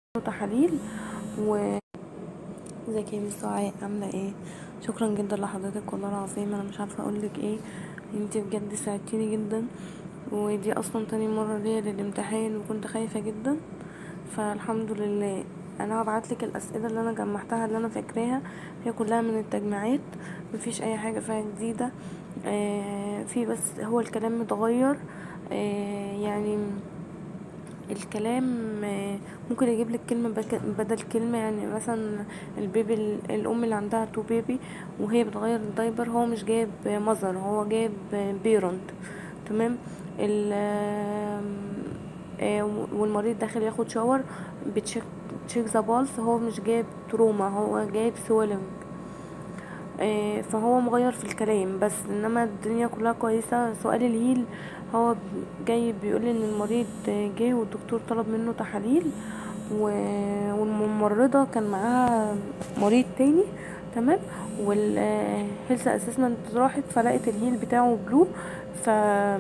تحاليل و ازيك يا مس دعاء عامله ايه شكرا جدا لحضرتك والله العظيم انا مش عارفه اقولك ايه انتي بجد ساعدتيني جدا ودي اصلا تاني مره ليا للامتحان وكنت خايفه جدا فالحمد لله انا هبعتلك الاسئله اللي انا جمعتها اللي انا فاكراها هي كلها من التجميعات مفيش اي حاجه فيها جديده آه في بس هو الكلام متغير آه يعني الكلام آه، ممكن يجيب لك كلمة بك- بدل كلمة يعني مثلا البيبي ال- الأم اللي عندها تو بيبي وهي بتغير الدايبر هو مش جايب مذر هو جايب بيرنت تمام ال آم، آه، والمريض داخل ياخد شاور بتشيك تشيك ذا بالس هو مش جايب تروما هو جايب سويلنج آه، فهو مغير في الكلام بس انما الدنيا كلها كويسة سؤال الهيل هو جاي بيقول ان المريض جه والدكتور طلب منه تحاليل و- والممرضة كان معاها مريض تاني تمام والهيلث اسسمنت راحت فلقت الهيل بتاعه بلو ف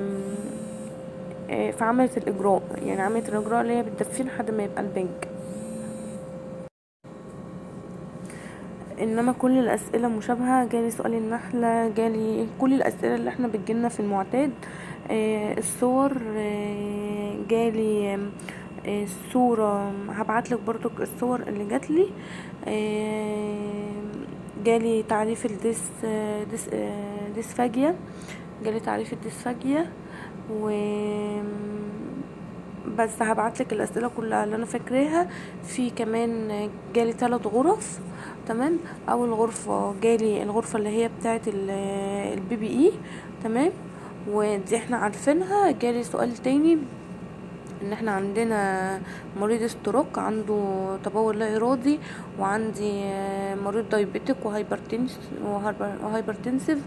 آه، فعملت الاجراء يعني عملت الاجراء اللي هي بتدفيه لحد ما يبقى البنك انما كل الاسئله مشابهه جالي سؤال النحله جالي كل الاسئله اللي احنا بتجيلنا في المعتاد آه الصور آه جالي آه الصوره هبعتلك برضو الصور اللي جاتلي آه جالي تعريف الديس آه ديس آه ديسفاجيا جالي تعريف الديسفاجيا و بس هبعتلك الاسئله كلها اللي انا فاكراها في كمان جالي ثلاث غرف تمام اول غرفه جالي الغرفه اللي هي بتاعه البي بي اي تمام ودي احنا عارفينها جالي سؤال تاني ان احنا عندنا مريض ستروك عنده تبول لا ارادي وعندي آه، مريض دايبيتك وهايبرتنس وهايبرتنسيف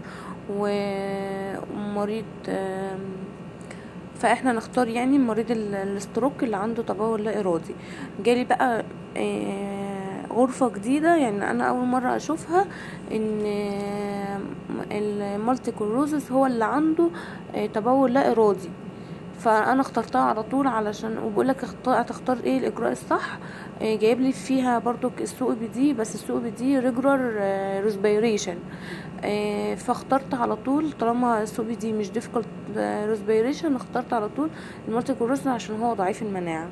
ومريض آم، فاحنا نختار يعني مريض ال- الستروك اللي عنده تبول لا ارادي جالي بقى آه، غرفة جديدة يعني انا اول مرة اشوفها ان المالتي كلوروزس هو اللي عنده آه، تبول لا ارادي فانا اخترتها على طول علشان وبقولك اختار هتختار ايه الاجراء الصح آه، جايب لي فيها برضو السوق بي دي بس السوق بي دي ريجولار ريسبيريشن فاخترت على طول طالما السوق بي دي مش ديفيكولت ريسبيريشن اخترت على طول المالتي كلوروزس عشان هو ضعيف المناعه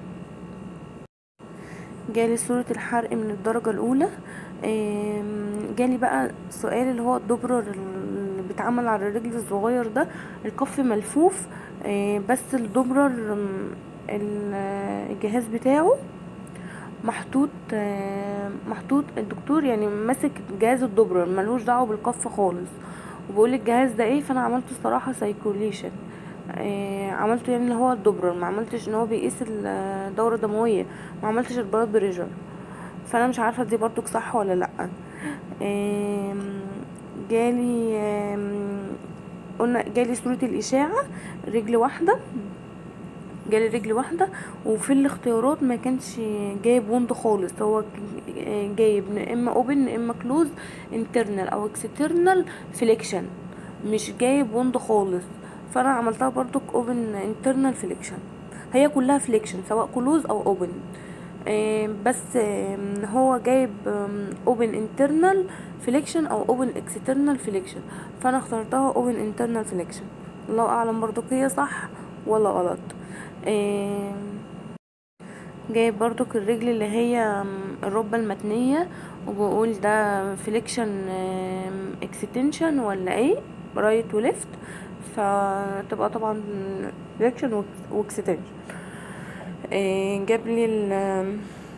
جالي صورة الحرق من الدرجة الأولى آم، جالي بقى سؤال اللي هو الدبر اللي بيتعمل على الرجل الصغير ده الكف ملفوف آه، بس الدبرر آم، ال- الجهاز بتاعه محطوط آه، محطوط الدكتور يعني ماسك جهاز الدبرر ملوش دعوه بالكف خالص وبقول الجهاز ده ايه فانا عملته الصراحه سايكوليشن آه عملته يعني اللي هو الدبرر ما عملتش ان هو بيقيس الدوره الدمويه ما عملتش البلاد بريشر فانا مش عارفه دي برضو صح ولا لا آم، جالي آم، قلنا جالي صوره الاشاعه رجل واحده جالي رجل واحدة وفي الاختيارات ما كانش جايب وند خالص هو ج- جايب يا اما اوبن يا اما كلوز انترنال او اكسترنال فليكشن مش جايب وند خالص فانا عملتها برضو اوبن انترنال فليكشن هي كلها فليكشن سواء كلوز او اوبن بس آم، هو جايب اوبن انترنال فليكشن او اوبن اكسترنال فليكشن فانا اخترتها اوبن انترنال فليكشن الله اعلم برضو هي صح ولا غلط آم، جايب برضو الرجل اللي هي آم، الركبة المتنية وبقول ده فليكشن اكستنشن ولا ايه رايت وليفت فتبقى طبعا فليكشن واكستنشن جاب لي ال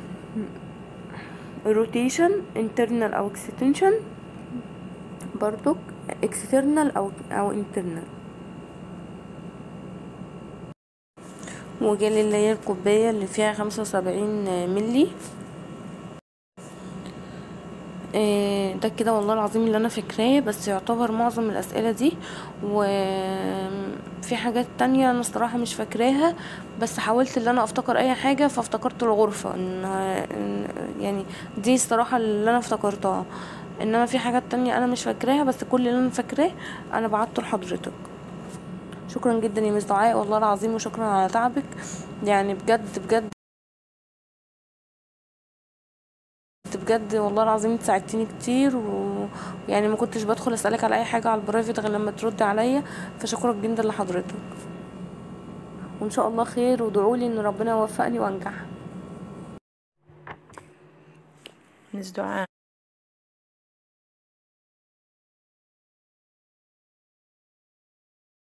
الروتيشن internal او extension برضو external او او internal وجالي اللي هي الكوباية اللي فيها خمسة وسبعين ملي آه، ده كده والله العظيم اللي انا فاكراه بس يعتبر معظم الاسئله دي وفي حاجات تانية انا الصراحه مش فاكراها بس حاولت ان انا افتكر اي حاجه فافتكرت الغرفه ان إن- يعني دي الصراحه اللي انا افتكرتها انما في حاجات تانية انا مش فاكراها بس كل اللي انا فاكراه انا بعته لحضرتك شكرا جدا يا مس دعاء والله العظيم وشكرا على تعبك يعني بجد بجد بجد والله العظيم انت ساعدتيني كتير ويعني ما كنتش بدخل اسالك على اي حاجه على البرايفت غير لما تردي عليا فشكرا جدا لحضرتك وان شاء الله خير وادعولي ان ربنا يوفقني وانجح مس دعاء